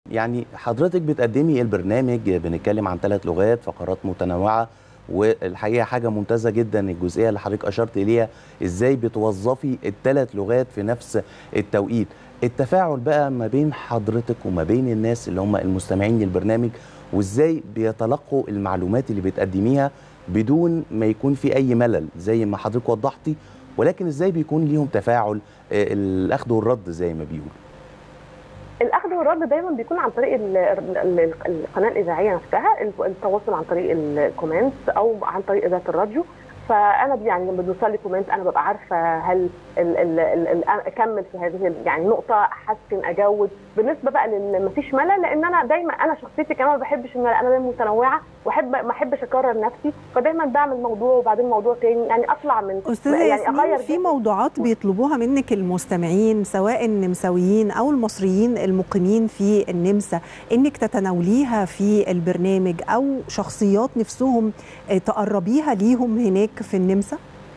يعني حضرتك بتقدمي البرنامج بنتكلم عن ثلاث لغات فقرات متنوعه والحقيقه حاجه ممتازه جدا الجزئيه اللي حضرتك اشرت اليها ازاي بتوظفي الثلاث لغات في نفس التوقيت التفاعل بقى ما بين حضرتك وما بين الناس اللي هم المستمعين للبرنامج وازاي بيتلقوا المعلومات اللي بتقدميها بدون ما يكون في اي ملل زي ما حضرتك وضحتي ولكن ازاي بيكون ليهم تفاعل الاخذ والرد زي ما بيقولوا الاخذ والرد دايما بيكون عن طريق ال ال القناه الاذاعيه نفسها التواصل عن طريق الكومنتس او عن طريق اذاعه الراديو فانا يعني لما بيوصل لي كومنت انا ببقى عارفه هل ال ال ال اكمل في هذه يعني نقطه احسن اجود بالنسبه بقى لان مفيش ملل لان انا دايما انا شخصيتي كمان ما بحبش الملل انا دايما متنوعه واحب ما احبش اكرر نفسي فدايما بعمل موضوع وبعدين موضوع تاني يعني اطلع من استاذه يعني اغير في موضوعات بيطلبوها منك المستمعين سواء النمساويين او المصريين المقيمين في النمسا انك تتناوليها في البرنامج او شخصيات نفسهم تقربيها ليهم هناك في النمسا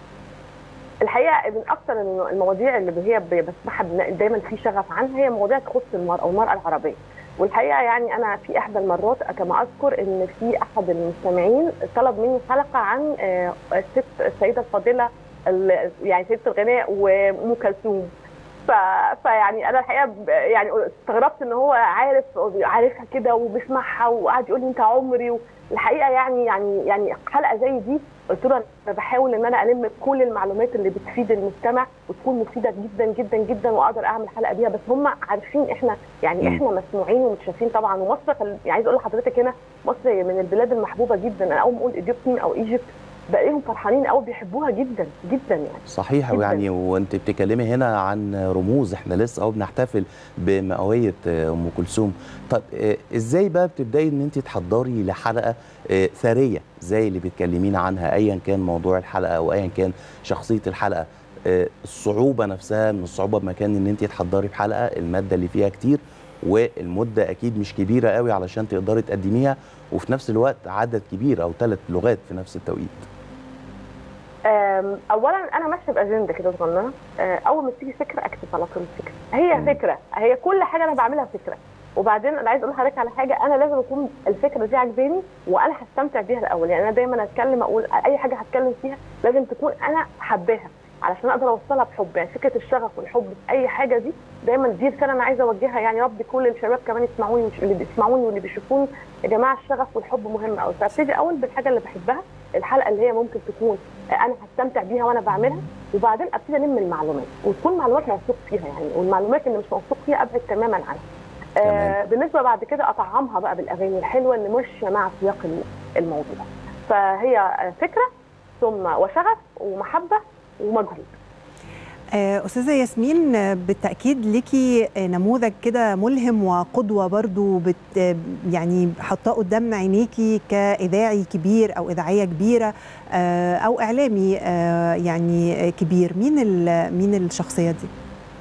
الحقيقه من اكثر المواضيع اللي هي بسمعها دايما في شغف عنها هي مواضيع تخص المراه والمراه العربيه والحقيقه يعني انا في احدى المرات كما اذكر ان في احد المستمعين طلب مني حلقه عن الست السيده الفاضله يعني سيده الغناء وام كلثوم فيعني انا الحقيقه يعني استغربت ان هو عارف عارفها كده وبيسمعها وقعد يقول لي انت عمري الحقيقه يعني يعني يعني حلقه زي دي قلت له انا بحاول ان انا الم كل المعلومات اللي بتفيد المستمع وتكون مفيده جدا جدا جدا واقدر اعمل حلقه بيها بس هم عارفين احنا يعني احنا مسموعين ومتشافين طبعا ومصر يعني عايز اقول لحضرتك هنا مصر من البلاد المحبوبه جدا انا اول ما اقول ايجيبتين او ايجيبت بلاقيهم فرحانين قوي بيحبوها جدا جدا يعني صحيح جداً. يعني وانت بتتكلمي هنا عن رموز احنا لسه اهو بنحتفل بمئويه ام كلثوم طب ازاي بقى بتبداي ان انت تحضري لحلقه ثريه زي اللي بتكلمينا عنها ايا كان موضوع الحلقه او ايا كان شخصيه الحلقه الصعوبه نفسها من الصعوبه بمكان ان انت تحضري بحلقه الماده اللي فيها كتير والمده اكيد مش كبيره قوي علشان تقدري تقدميها وفي نفس الوقت عدد كبير او ثلاث لغات في نفس التوقيت اولا انا ماشيه باجنده كده صغننه اول ما تيجي فكره اكتب على طول الفكره هي م. فكره هي كل حاجه انا بعملها فكره وبعدين انا عايز اقول لحضرتك على حاجه انا لازم اكون الفكره دي عجباني وانا هستمتع بيها الاول يعني انا دايما اتكلم اقول اي حاجه هتكلم فيها لازم تكون انا حباها علشان اقدر اوصلها بحب يعني فكره الشغف والحب في اي حاجه دي دايما دي رساله انا عايزه اوجهها يعني رب كل الشباب كمان يسمعوني اللي بيسمعوني واللي بيشوفوني يا جماعه الشغف والحب مهم قوي فابتدي اول بالحاجه اللي بحبها الحلقه اللي هي ممكن تكون انا هستمتع بيها وانا بعملها وبعدين ابتدي الم المعلومات وتكون معلومات موثوق فيها يعني والمعلومات اللي مش موثوق فيها ابعد تماما عنها آه بالنسبه بعد كده اطعمها بقى بالاغاني الحلوه اللي ماشيه مع سياق الموضوع فهي فكره ثم وشغف ومحبه ومجهود أستاذة ياسمين بالتأكيد ليكي نموذج كده ملهم وقدوة برضو بت يعني حطاه قدام عينيكي كإذاعي كبير أو إذاعية كبيرة أو إعلامي يعني كبير مين مين الشخصية دي؟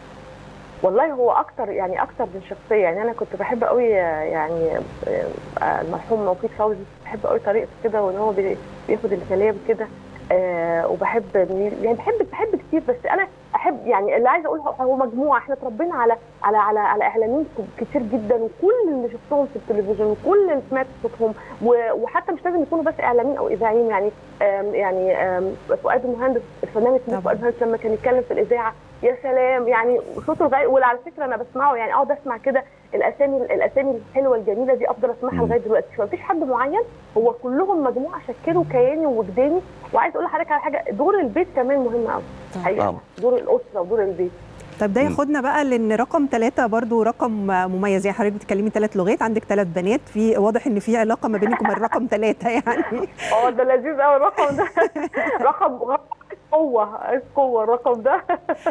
والله هو اكتر يعني اكتر من شخصيه يعني انا كنت بحب قوي يعني المرحوم موفيق فوزي بحب قوي طريقته كده وان هو بياخد الكلام كده آه وبحب يعني بحب بحب كتير بس انا احب يعني اللي عايزه اقوله هو مجموعه احنا اتربينا على على على على اعلاميين كتير جدا وكل اللي شفتهم في التلفزيون وكل اللي سمعت صوتهم وحتى مش لازم يكونوا بس اعلاميين او اذاعيين يعني آم يعني آم فؤاد المهندس الفنان اسمه فؤاد المهندس لما كان يتكلم في الاذاعه يا سلام يعني صوته غير وعلى فكره انا بسمعه يعني اقعد اسمع كده الاسامي الاسامي الحلوه الجميله دي افضل اسمعها لغايه دلوقتي فمفيش حد معين هو كلهم مجموعه شكلوا كياني ووجداني وعايز اقول لحضرتك على حاجه دور البيت كمان مهم قوي حقيقه دور الاسره ودور البيت طيب ده ياخدنا بقى لان رقم ثلاثة برضو رقم مميز يعني حضرتك بتتكلمي ثلاث لغات عندك ثلاث بنات في واضح ان في علاقه ما بينكم الرقم ثلاثة يعني اه ده لذيذ قوي الرقم ده رقم قوة قوة الرقم ده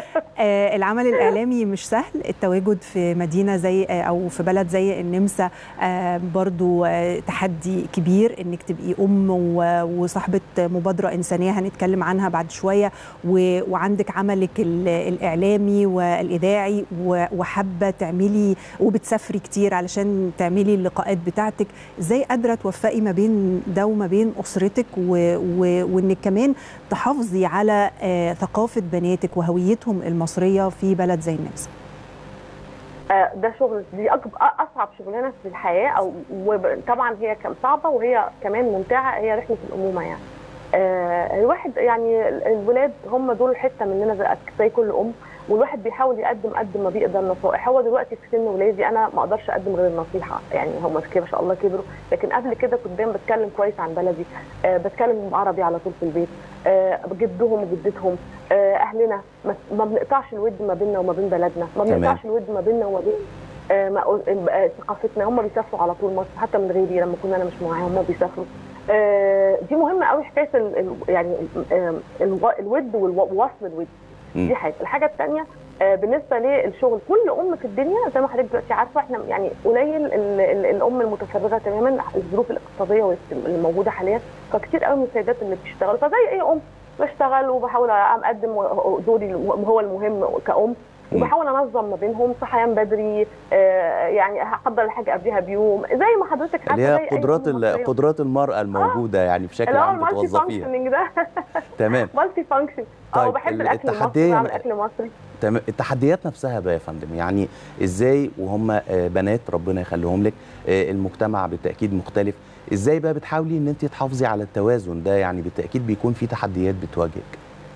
آه العمل الإعلامي مش سهل التواجد في مدينة زي آه أو في بلد زي النمسا آه برضو آه تحدي كبير إنك تبقي أم وصاحبة مبادرة إنسانية هنتكلم عنها بعد شوية وعندك عملك الإعلامي والإذاعي وحابة تعملي وبتسافري كتير علشان تعملي اللقاءات بتاعتك إزاي قادرة توفقي ما بين ده وما بين أسرتك وإنك كمان تحافظي على على ثقافة بناتك وهويتهم المصرية في بلد زي النمسا آه، ده شغل دي أكب- اصعب شغلانه في الحياه او وطبعا هي كم صعبه وهي كمان ممتعه هي رحله الامومه يعني آه، الواحد يعني ال- الولاد هم دول حته مننا زي- زي كل ام والواحد بيحاول يقدم قد ما بيقدر نصائح هو دلوقتي في سن ولادي انا ما اقدرش اقدم غير النصيحه يعني هم كده ما شاء الله كبروا لكن قبل كده كنت دايما بتكلم كويس عن بلدي آه بتكلم عربي على طول في البيت آه جدهم وجدتهم آه اهلنا ما, ما بنقطعش الود ما بيننا وما بين بلدنا ما تمام. بنقطعش الود ما بيننا وما بين آه ما- آه، ثقافتنا هم بيسافروا على طول مصر حتى من غيري لما كنا انا مش معاهم هم بيسافروا آه، دي مهمه قوي حكايه ال- ال- يعني آه، الو- الود والو- ووصل الود مم. دي حاجه الحاجه الثانيه بالنسبه للشغل كل ام في الدنيا زي ما حضرتك دلوقتي عارفه احنا يعني قليل ال- ال- الام المتفرغه تماما الظروف الاقتصاديه والاست- اللي موجوده حاليا فكتير قوي من السيدات اللي بتشتغل فزي اي ام بشتغل وبحاول اقدم دوري هو المهم كأم وبحاول انظم ما بينهم صحيان بدري آه، يعني هحضر الحاجه قبلها بيوم زي ما حضرتك اللي عارفه هي زي أي قدرات أم ال- مصرية. قدرات المراه الموجوده يعني بشكل اللي هو عام المالتي بتوظفيها فانكشننج ده تمام مالتي فانكشن طيب، اه بحب ال- الاكل المصري التحدية- بعمل اكل مصري تمام التحديات نفسها بقى يا فندم يعني ازاي وهم آه، بنات ربنا يخليهم لك آه، المجتمع بالتاكيد مختلف ازاي بقى بتحاولي ان انت تحافظي على التوازن ده يعني بالتاكيد بيكون في تحديات بتواجهك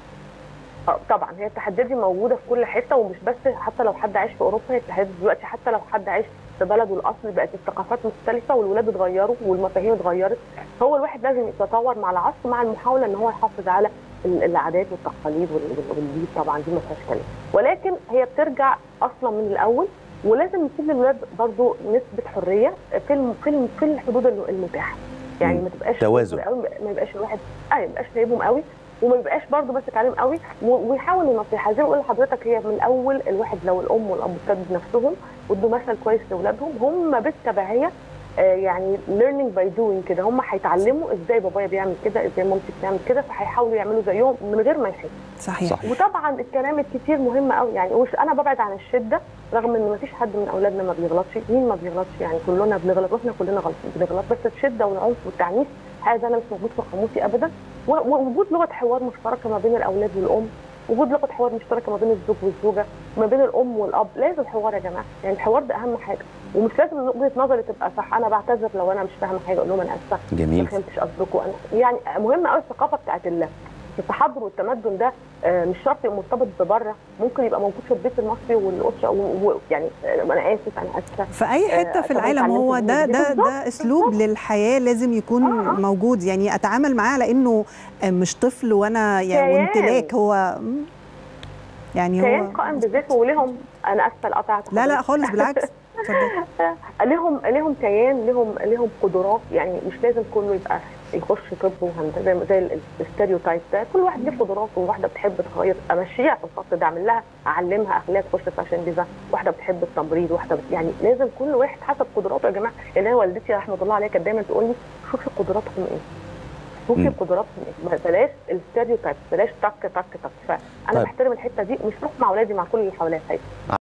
آه، طبعا هي التحديات دي موجوده في كل حته ومش بس حتى لو حد عايش في اوروبا هي التحديات دلوقتي حتى لو حد عايش في بلده الاصل بقت الثقافات مختلفه والولاد اتغيروا والمفاهيم اتغيرت هو الواحد لازم يتطور مع العصر مع المحاوله ان هو يحافظ على ال- العادات والتقاليد وال- وال- والدين طبعا دي ما فيهاش كلام ولكن هي بترجع اصلا من الاول ولازم نسيب للولاد برضو نسبه حريه في الم- في الم- في الحدود الم- المتاحه يعني مم. ما تبقاش توازن. قوي ما يبقاش الواحد اه ما يبقاش سايبهم قوي وما يبقاش برضه ماسك عليهم قوي و- ويحاول النصيحه زي ما بقول لحضرتك هي من الاول الواحد لو الام والاب ابتدوا بنفسهم وادوا مثل كويس لاولادهم هم بالتبعيه آه، يعني learning by doing كده هم هيتعلموا ازاي بابايا بيعمل كده ازاي مامتي بتعمل كده فهيحاولوا يعملوا زيهم من غير ما يحسوا صحيح صحيح وطبعا الكلام الكتير مهم قوي يعني وش انا ببعد عن الشده رغم ان مفيش حد من اولادنا ما بيغلطش مين ما بيغلطش يعني كلنا بنغلط واحنا كلنا غلطين بنغلط بس الشده والعنف والتعنيف هذا انا مش موجود في قاموسي ابدا و- ووجود لغه حوار مشتركه ما بين الاولاد والام وجود لغه حوار مشتركه ما بين الزوج والزوجه وما بين الام والاب لازم حوار يا جماعه يعني الحوار ده اهم حاجه ومش لازم وجهه نظري تبقى صح انا بعتذر لو انا مش فاهمه حاجه اقول لهم انا اسفه ما جميل فهمتش قصدكم انا يعني مهم قوي الثقافه بتاعت ال- التحضر والتمدن ده آه، مش شرط يبقى مرتبط ببره ممكن يبقى موجود في البيت المصري والاسره ويعني انا اسف انا اسفه في اي حته آه، في طب العالم اتعلمت هو من ده دي. ده بالظبط، ده اسلوب بالظبط. للحياه لازم يكون آه، آه. موجود يعني اتعامل معاه على انه مش طفل وانا يعني كيان. وامتلاك هو يعني كيان هو قائم بذاته ولهم انا اسفه لقطعت لا لا حضرتك. خالص بالعكس اتفضل لهم لهم كيان لهم لهم قدرات يعني مش لازم كله يبقى يخش طب وهندسه زي ما- زي الستيريوتايب ده كل واحد ليه قدرات وواحده بتحب تغير امشيها في الخط ده اعمل لها اعلمها اخلاق تخش فاشن ديزاين واحده بتحب التمريض واحده بت... يعني لازم كل واحد حسب قدراته يا جماعه يعني أنا والدتي رحمه الله عليها كانت دايما تقول لي شوفي قدراتهم ايه شوفي مم. قدراتهم ايه ما- بلاش الستيريوتايب بلاش تك تك تك فانا طيب. بحترم الحته دي مش بروح مع اولادي مع كل اللي حواليا